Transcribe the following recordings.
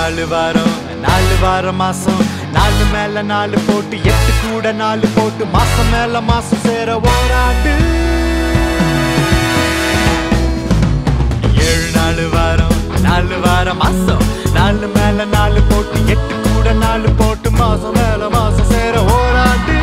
நாலு வாரம் நாலு வாரம் மாசம் நாலு மேல நாலு போட்டு எட்டு கூட நாலு போட்டு மாசம் மேல மாசம் சேர ஓராண்டு ஏழு நாலு வாரம் நாலு வாரம் மாசம் நாலு மேல நாலு போட்டு எட்டு கூட நாலு போட்டு மாசம் மேல மாசம் சேர ஓராண்டு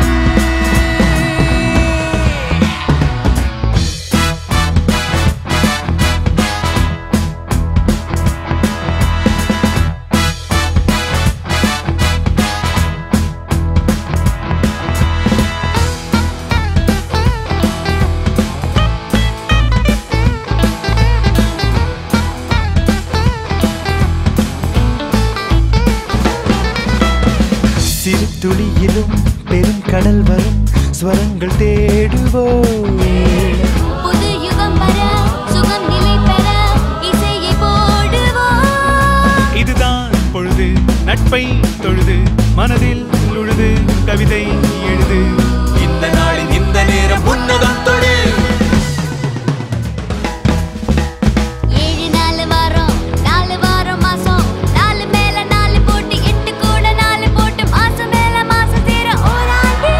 சிறு துளியிலும் பெரும் கடல் வரும் ஸ்வரங்கள் தேடுவோம் புது யுகம் வர சுகம் நிலை பெற இசையை போடுவோம் இதுதான் பொழுது நட்பை தொழுது மனதில் உழுது கவிதை எழுது இந்த நாளின் இந்த நேரம் உன்னதம் தொடு ஏழு நாலு வாரம் நாலு வாரம் மாசம் நாலு மேல நாலு போட்டு எட்டு கூட நாலு போட்டு மாசம் மேல மாசம் சேர ஓராண்டு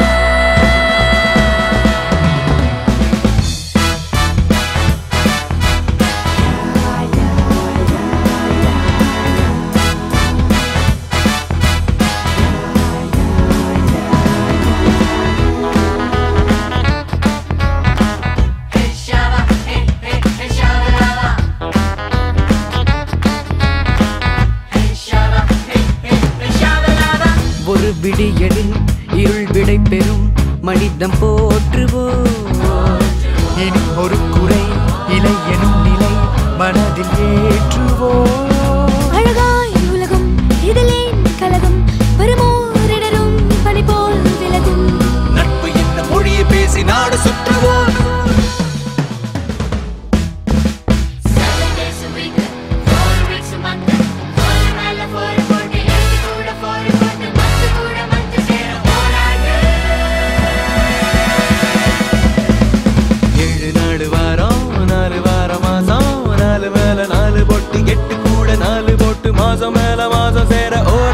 ஒரு விடியலில் இருள் விடை பெறும் மனிதம் போற்றுவோம் இனி ஒரு குறை இலை எனும் நிலை மனதில் ஏற்றுவோம் அழகாய் உலகம் இதிலே கலகம் வருமோரிடரும் பனி போல் விலகும் நட்பு என்ன மொழியை பேசி நாடு சுற்றுவோம் Seven days a week, four weeks a month. Four மேல four போட்டு, எட்டு கூட four போட்டு, மத்து கூட மத்து சேர போராடு. ஏழு நாலு வாரம் நாலு வாரம் மாசம் நாலு மேல நாலு போட்டு எட்டு கூட நாலு போட்டு மாசம் மேல மாசம் சேர ஓ